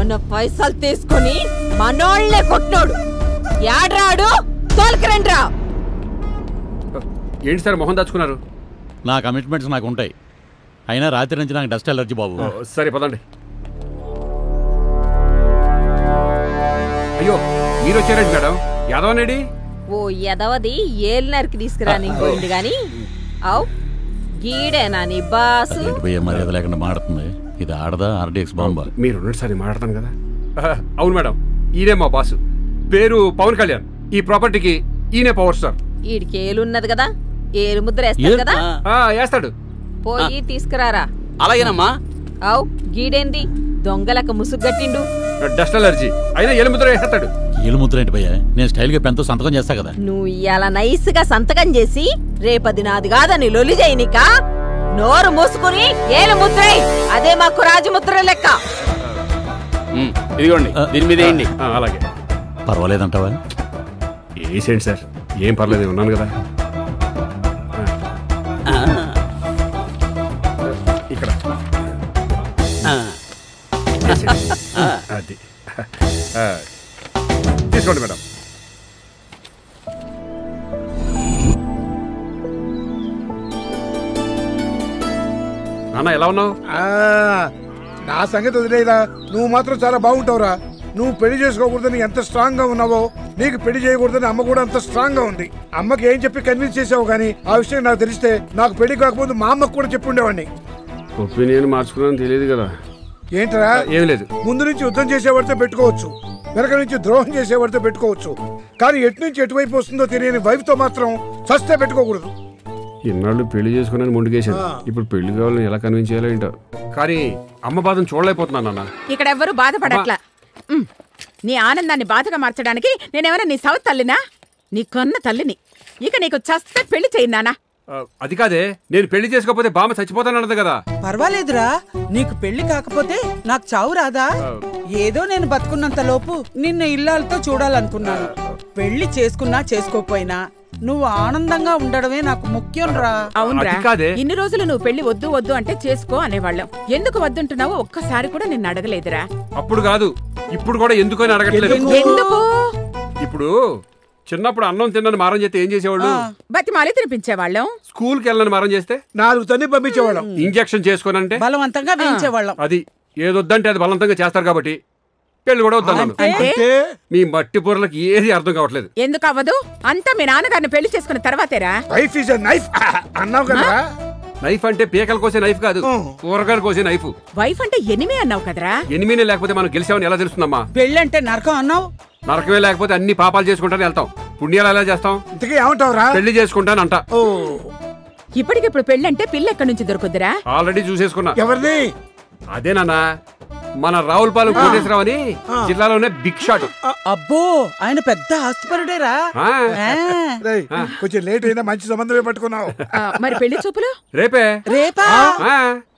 మన పైసలు తీసుకొని మనోళ్లే కొట్టినోడు యాడ్రాడు తోలకరండ్రా ఏంటి సార్ మొహం దాచుకున్నారు నా కమిట్మెంట్స్ నాకు ఉంటాయి అయినా రాత్రి నుంచి నాకు డస్ట్ ఎలర్జీ బాబు ఓ, సరే పదండి అయ్యో మీరు వచ్చారండి మేడం యాదవ్ అనేడి ఓ ఎదవది ఏలినరికి తీసుకురాని పోయింది గాని అవు గీడేనా నీ బాసు ఏంటి పోయే మర్యాద లేకుండా మాడుతుంది ఇది ఆడదా ఆర్డీఎక్స్ బాంబా మీరు ఉన్నట్టు సార్ మాట్లాడతాను కదా ఆహా, అవును మేడం ఈయనే మా బాసు పేరు పవన్ కళ్యాణ్ ఈ ప్రాపర్టీకి ఈయనే పవర్ స్టార్ ఈడికి ఏలున్నది కదా ఏలు ముద్ర వేస్తాడు ఏ- కదా ఆ, వేస్తాడు పోయి తీసుకురారా అలాగేనమ్మా అవు గీడేంది దొంగలకు ముసుగట్టిండు డస్ట్ అలర్జీ అయినా ఎలుముద్ర వేస్తాడు ఏలు ముద్ర ఏంటి భయ్యా నేను స్టైల్గా పెంతో సంతకం చేస్తా కదా నువ్వు ఇవాళ నైస్ గా సంతకం చేసి రేపది నాది కాదని లొలి చేయనిక నోరు మూసుకుని ఏలు ముద్రై అదే మాకు రాజముద్ర లెక్క ఉమ్, ఇదిగోండి దీని మీద వేయండి ఆ, అలాగే పర్వాలేదంటావా వేసేయండి సార్ ఏం పర్లేదు ఉన్నాను కదా ఆ, ఇక్కడ ఆ, వేసేయండి. అది ఆ, తీసుకోండి మేడం నాన్న ఎలా ఉన్నావు ఆ, నా సంగతి వదిలేదా నువ్వు మాత్రం చాలా బాగుంటావురా నువ్వు పెళ్లి చేసుకోకూడదని ఎంత స్ట్రాంగ్ గా ఉన్నావో నీకు పెళ్లి చేయకూడదని అమ్మ కూడా అంత స్ట్రాంగ్ గా ఉంది అమ్మకి ఏం చెప్పి కన్విన్స్ చేసావు కానీ ఆ విషయం నాకు తెలిస్తే నాకు పెళ్లి కాకముందు మా అమ్మకు కూడా చెప్పి ఉండేవాడిని ఒపీనియన్ మార్చుకున్నాను తెలియదు కదా ఏంట్రా ఏం లేదు ముందు నుంచి యుద్ధం చేసేవాడితో పెట్టుకోవచ్చు వెనక నుంచి ద్రోహం చేసేవాడితో పెట్టుకోవచ్చు కానీ ఎటు నుంచి ఎటువైపు వస్తుందో తెలియని వైఫ్ తో మాత్రం ఫస్టే పెట్టుకోకూడదు ఇన్నాళ్ళు పెళ్లి చేసుకున్నాను ముందుకేసాను ఇప్పుడు పెళ్లి కావాలని ఎలా కన్విన్స్ చేయాలో ఏంటో కానీ అమ్మ బాధను చూడలేకపోతున్నాను నాన్న ఇక్కడ ఎవ్వరూ బాధపడట్లా ఉమ్. నీ ఆనందాన్ని బాధగా మార్చడానికి నేనేమైనా నీ సౌత్ తల్లినా నీ కొన్న తల్లిని ఇక నీకు చస్తే పెళ్లి చేయన్నానా ఆ, అది కాదే నేను పెళ్లి చేసుకోకపోతే బామ్మ చచ్చిపోతానన్నది కదా పర్వాలేదురా నీకు పెళ్లి కాకపోతే నాకు చావు రాదా ఏదో నేను బతుకున్నంత లోపు నిన్ను ఇల్లాలతో చూడాలనుకున్నాను పెళ్లి చేసుకున్నా చేసుకోపోయినా నువ్వు ఆనందంగా ఉండడమే నాకు ముఖ్యం రా అవునరా అది కాదే. ఇన్ని రోజులు నువ్వు పెళ్లి వద్దు వద్దు అంటే చేసుకో అనేవాళ్ళం ఎందుకు వద్దుంటున్నావో ఒక్కసారి కూడా నిన్ను అడగలేదురా అప్పుడు కాదు ఇప్పుడు కూడా ఎందుకు అని అడగట్లేదు ఎందుకు ఇప్పుడు చిన్నప్పుడు అన్నం తిన్నని మారం చేస్తే ఏం చేసేవాళ్ళు బతిమాలి తినిపించేవాళ్ళం స్కూల్కి వెళ్ళని మారం చేస్తే నాలుగు తన్ని పంపించేవాళ్ళం ఇంజెక్షన్ చేసుకోనంటే బలవంతంగా వేయించేవాళ్ళం అది ఏదొద్దంటే అది బలవంతంగా చేస్తారు కాబట్టి పెళ్లి కూడా వద్దన్నాను అంటే అంటే మీ మట్టి పొరలకు ఏది అర్థం కావట్లేదు ఎందుకు అవ్వదు అంతా మీ నాన్నగారిని పెళ్లి చేసుకున్న తర్వాతేరా వైఫ్ ఇస్ నైఫ్ అన్నావు కదా నైఫ్ అంటే పీకలు కోసే నైఫ్ కాదు కూరగాయలు కోసే నైఫ్ వైఫ్ అంటే ఎనిమే అన్నావు కదరా ఎనిమినే లేకపోతే మనం గెలిచామని ఎలా తెలుస్తుందమ్మా పెళ్ళంటే నరకం అన్నావు నరకమే లేకపోతే అన్ని పాపాలు చేసుకుంటానే వెళ్తాం పుణ్యాలు ఎలా చేస్తాం ఇంతకీ ఏమంటావురా పెళ్లి చేసుకుంటాను అంట ఓ ఇప్పటికిప్పుడు పెళ్ళంటే పిల్ల ఎక్కడి నుంచి దొరుకుద్దిరా ఆల్రెడీ చూసేసుకున్నా ఎవరిని అదేనన్నా మన రావులపాలెం కోటేశ్వరరావు అని జిల్లాలోనే బిగ్ షాట్ అబ్బో ఆయన పెద్ద ఆస్తిపరుడేరా ఆ, ఆ, రేయ్, కొంచెం లేట్ అయినా మంచి సంబంధమే పట్టుకున్నావు ఆ, మరి పెళ్లి చూపులు రేపే రేపా ఆ,